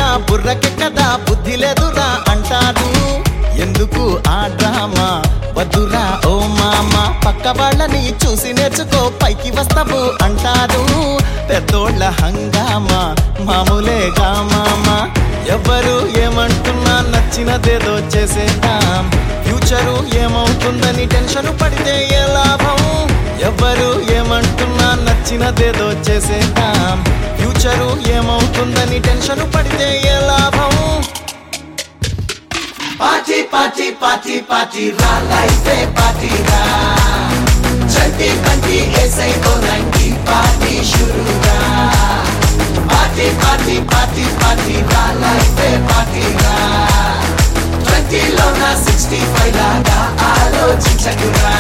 బుర్రకెక్కదా బుద్ధి లేదురా అంటారు ఎందుకు ఆ డ్రామా వద్దురా ఓ మామ పక్క వాళ్ళని చూసి నేర్చుకో పైకి వస్తావు అంటారు పెద్దోళ్ళ హంగామా మామూలేగా మామ ఎవరు ఏమంటున్నా నచ్చినదేదో చేసేద్దాం ఫ్యూచరు ఏమవుతుందని టెన్షన్ పడితే ఏ లాభం ఎవరు ఏమంటున్నా నచ్చినదేదో చేసేద్దాం ఫ్యూచరు ఏమవుతుందని టెన్షన్ పడితే ఏ లాభం పార్టీ పార్టీ పార్టీ పార్టీ రా లైఫే పార్టీ రా చంటి బంటి ఏసై తో రండి పార్టీ షురుగా పార్టీ పార్టీ పార్టీ పార్టీ రా లైఫే పార్టీ రా ట్వంటీలో నా సిక్స్టీ ఫైవ్ లాగా ఆలోచించకురా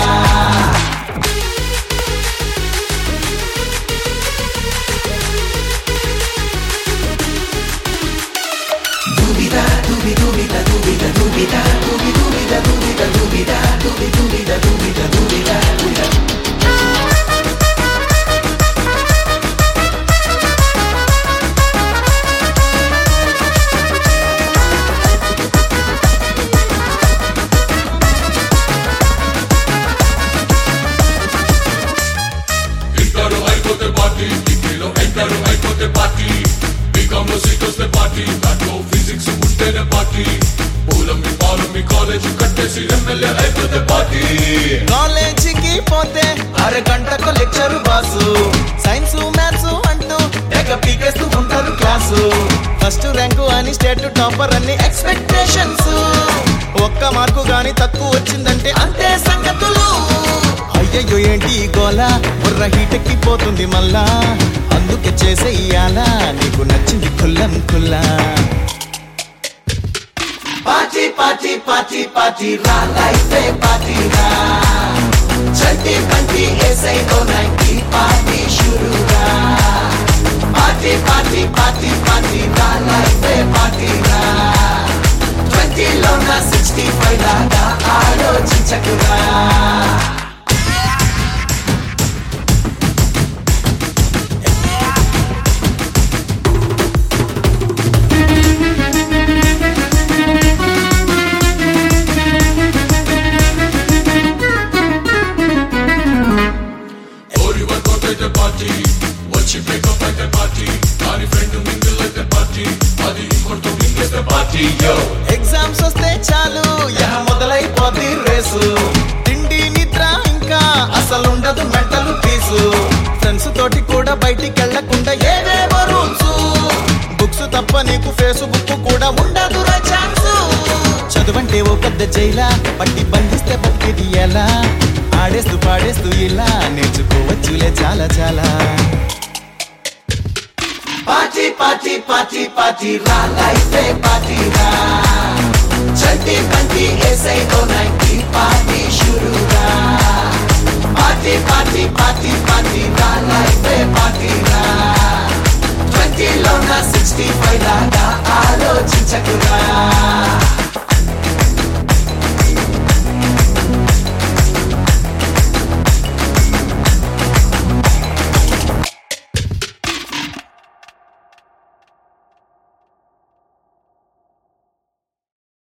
Dubida, dubi, dubida, dubida, dubida, dubi, dubida, dubida, dubida, dubi, dubida, dubida, dubida, dubida. ఇంటారు అయిపోతే పార్టీ డిగ్రీలో ఎంటారు అయిపోతే పార్టీ బీకామ్ లో సీట్ వస్తే పార్టీ దాంట్లో ఫిజిక్స్ ఉంటేనే పార్టీ పూలమ్మి పాలమ్మి కాలేజ్ కట్టేసి ఎమ్మెల్యే అయిపోతే పార్టీ కాలేజీకి పోతే అరగంటకు లెక్చరు బాసు సైన్స్ మ్యాథ్స్ అంటూ తెగ పీకేస్తూ ఉంటారు క్లాసు ఫస్ట్ ర్యాంకు అని స్టేట్ టాపర్ అన్ని ఎక్స్పెక్టేషన్స్ ఒక్క మార్కు గాని తక్కువ వచ్చిందంటే అంతే సంగతులు అయ్యయ్యో ఏంటి ఈ గోల బుర్ర హీటెక్కిపోతుంది మళ్ళా అందుకే చేసేయాలా నీకు నచ్చింది కుల్లం కుల్లా పార్టీ పార్టీ పార్టీ పార్టీ రా లైఫే పార్టీ రా చంటి బంటి ఏసై తో రండి పార్టీ షురుగా పార్టీ పార్టీ పార్టీ పార్టీ రా లైఫే పార్టీ రా ట్వంటీలో నా సిక్స్టీ ఫైవ్ లాగా ఆలోచించకురా ఓరి వర్కౌట్ అయితే పార్టీ వచ్చి బ్రేకప్ అయితే పార్టీ దాని ఫ్రెండ్ మింగిల్ అయితే పార్టీ అది ఇంకొకటి మింగేస్తే పార్టీ యో ఎగ్జామ్స్ వస్తే చాలు యహ మొదలైపోద్ది రేసు తిండి నిద్ర ఇంకా అసలుండదు మెంటల్ పీసు ఫ్రెండ్స్ తోటి కూడా బయటికి వెళ్లకుండా ఏవేవో రూల్స్ బుక్స్ తప్ప నీకు ఫేస్బుక్ కూడా ఉండదు ఛాన్స్ చదువంటే ఓ పెద్ద జైలా పట్టి బంధిస్తే బతికిది ఎలా ఆడేస్తూ పాడేస్తూ ఇలా నేర్చుకోవచ్చులే చాలా చాలా పార్టీ పార్టీ పార్టీ పార్టీ రా లైఫే పార్టీ రా చంటి బంటి ఏసై తో రండి పార్టీ షురుగా పార్టీ పార్టీ పార్టీ పార్టీ రా లైఫే పార్టీ రా ట్వంటీలో నా సిక్స్టీ ఫైవ్ లాగా ఆలోచించకురా